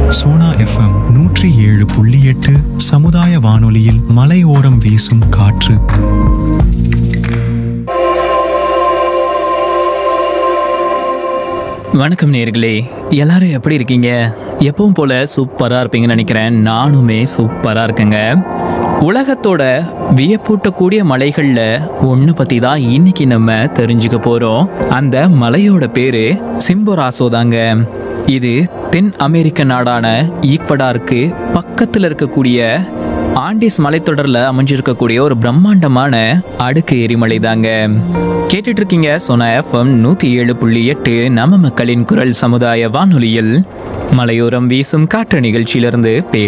Sona FM நூற்றி ஏழு புள்ளி எட்டு சமுதாய வானொலியில் மலையோரம் வீசும் காற்று வணக்கம் நேர்களே எல்லாரும் எப்படி இருக்கீங்க எப்பவும் போல சூப்பரா இருப்பீங்கன்னு நினைக்கிறேன் நானுமே சூப்பரா இருக்கேங்க உலகத்தோட வியப்பூட்டக்கூடிய மலைகள்ல ஒன்று பத்தி தான் இன்னைக்கு நம்ம தெரிஞ்சுக்க போறோம் அந்த மலையோட பேரு சிம்போராசோ தாங்க இது தென் அமெரிக்க நாடான ஈக்வடாருக்கு பக்கத்துல இருக்கக்கூடிய ஆண்டிஸ் மலைத்தொடர்ல அமைஞ்சிருக்கக்கூடிய ஒரு பிரம்மாண்டமான அடுக்கு எரிமலை தாங்க கேட்டுட்டு இருக்கீங்க சோனா எஃப்எம் நூத்தி ஏழு புள்ளி எட்டு நம்ம மக்களின் குரல் சமுதாய வானொலியில் மலையோரம் வீசும் காற்று நிகழ்ச்சியிலிருந்து பே